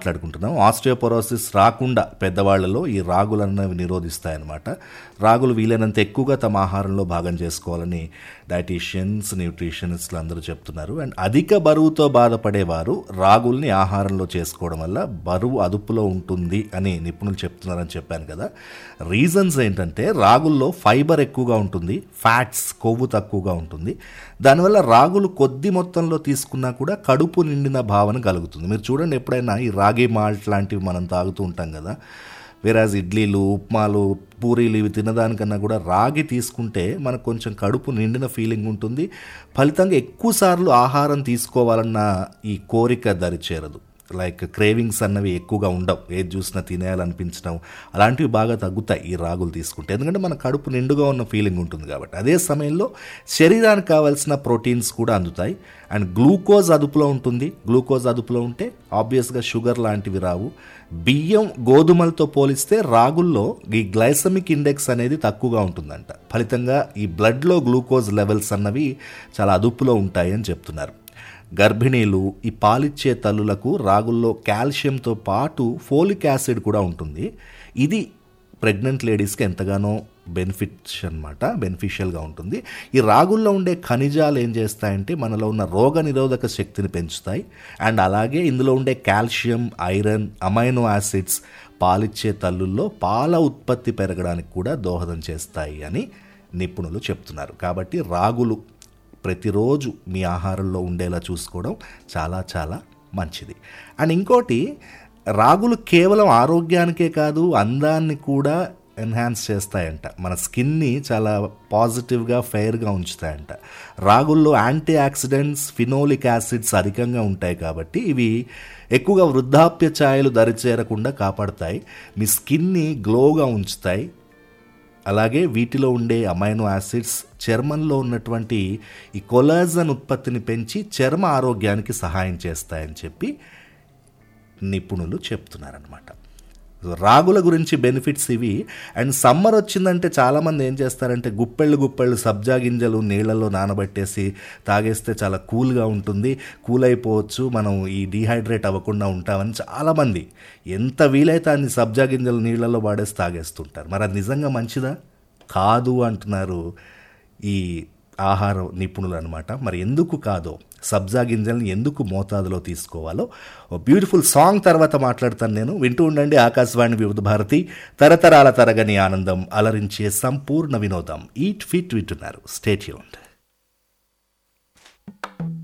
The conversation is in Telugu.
మాట్లాడుకుంటున్నాం ఆస్ట్రియోపొరోసిస్ రాకుండా పెద్దవాళ్లలో ఈ రాగులు అన్నవి నిరోధిస్తాయన్నమాట రాగులు వీలైనంత ఎక్కువగా తమ ఆహారంలో భాగం చేసుకోవాలని డైటీషియన్స్ న్యూట్రిషనిస్టులు అందరూ చెప్తున్నారు అండ్ అధిక బరువుతో బాధపడేవారు రాగుల్ని ఆహారంలో చేసుకోవడం వల్ల బరువు అదుపులో ఉంటుంది అని నిపుణులు చెప్తున్నారని చెప్పాను కదా రీజన్స్ ఏంటంటే రాగుల్లో ఫైబర్ ఎక్కువగా ఉంటుంది ఫ్యాట్స్ కొవ్వు తక్కువగా ఉంటుంది దానివల్ల రాగులు కొద్ది మొత్తంలో తీసుకున్నా కూడా కడుపు నిండిన భావన కలుగుతుంది మీరు చూడండి ఎప్పుడైనా ఈ రాగి మాల్ట్ లాంటివి మనం తాగుతూ ఉంటాం కదా వేరాజ్ ఇడ్లీలు ఉప్మాలు పూరీలు ఇవి తినడానికన్నా కూడా రాగి తీసుకుంటే మనకు కొంచెం కడుపు నిండిన ఫీలింగ్ ఉంటుంది ఫలితంగా ఎక్కువసార్లు ఆహారం తీసుకోవాలన్న ఈ కోరిక దరిచేరదు లైక్ క్రేవింగ్స్ అన్నవి ఎక్కువగా ఉండవు ఏది చూసినా తినేయాలనిపించడం అలాంటివి బాగా తగ్గుతాయి ఈ రాగులు తీసుకుంటే ఎందుకంటే మన కడుపు నిండుగా ఉన్న ఫీలింగ్ ఉంటుంది కాబట్టి అదే సమయంలో శరీరానికి కావాల్సిన ప్రోటీన్స్ కూడా అందుతాయి అండ్ గ్లూకోజ్ అదుపులో ఉంటుంది గ్లూకోజ్ అదుపులో ఉంటే ఆబ్వియస్గా షుగర్ లాంటివి రావు బియ్యం గోధుమలతో పోలిస్తే రాగుల్లో ఈ గ్లైసమిక్ ఇండెక్స్ అనేది తక్కువగా ఉంటుందంట ఫలితంగా ఈ బ్లడ్లో గ్లూకోజ్ లెవెల్స్ అన్నవి చాలా అదుపులో ఉంటాయి అని చెప్తున్నారు గర్భిణీలు ఈ పాలిచ్చే తల్లులకు రాగుల్లో కాల్షియంతో పాటు ఫోలిక్ యాసిడ్ కూడా ఉంటుంది ఇది ప్రెగ్నెంట్ లేడీస్కి ఎంతగానో బెనిఫిట్స్ అనమాట బెనిఫిషియల్గా ఉంటుంది ఈ రాగుల్లో ఉండే ఖనిజాలు ఏం చేస్తాయంటే మనలో ఉన్న రోగ నిరోధక శక్తిని పెంచుతాయి అండ్ అలాగే ఇందులో ఉండే కాల్షియం ఐరన్ అమైనో యాసిడ్స్ పాలిచ్చే తల్లుల్లో పాల ఉత్పత్తి పెరగడానికి కూడా దోహదం చేస్తాయి అని నిపుణులు చెప్తున్నారు కాబట్టి రాగులు ప్రతిరోజు మీ ఆహారంలో ఉండేలా చూసుకోవడం చాలా చాలా మంచిది అండ్ ఇంకోటి రాగులు కేవలం ఆరోగ్యానికే కాదు అందాన్ని కూడా ఎన్హాన్స్ చేస్తాయంట మన స్కిన్ని చాలా పాజిటివ్గా ఫెయిర్గా ఉంచుతాయంట రాగుల్లో యాంటీ ఆక్సిడెంట్స్ ఫినోలిక్ యాసిడ్స్ అధికంగా ఉంటాయి కాబట్టి ఇవి ఎక్కువగా వృద్ధాప్య ఛాయలు దరిచేరకుండా కాపాడతాయి మీ స్కిన్ని గ్లోగా ఉంచుతాయి అలాగే వీటిలో ఉండే అమైనో యాసిడ్స్ చర్మంలో ఉన్నటువంటి ఈ కొలాజన్ ఉత్పత్తిని పెంచి చర్మ ఆరోగ్యానికి సహాయం చేస్తాయని చెప్పి నిపుణులు చెప్తున్నారనమాట రాగుల గురించి బెనిఫిట్స్ ఇవి అండ్ సమ్మర్ వచ్చిందంటే చాలామంది ఏం చేస్తారంటే గుప్పెళ్ళు గుప్పెళ్ళు సబ్జా గింజలు నీళ్ళలో నానబెట్టేసి తాగేస్తే చాలా కూల్గా ఉంటుంది కూల్ అయిపోవచ్చు మనం ఈ డీహైడ్రేట్ అవ్వకుండా ఉంటామని చాలామంది ఎంత వీలైతే అన్ని సబ్జా గింజలు నీళ్ళలో వాడేసి తాగేస్తుంటారు మరి అది నిజంగా మంచిదా కాదు అంటున్నారు ఈ ఆహార నిపుణులు అనమాట మరి ఎందుకు కాదో సబ్జా గింజల్ని ఎందుకు మోతాదులో తీసుకోవాలో ఓ బ్యూటిఫుల్ సాంగ్ తర్వాత మాట్లాడతాను నేను వింటూ ఉండండి ఆకాశవాణి వివిధ భారతి తరతరాల తరగని ఆనందం అలరించే సంపూర్ణ వినోదం ఈట్ ఫిట్ వింటున్నారు స్టేట్యూన్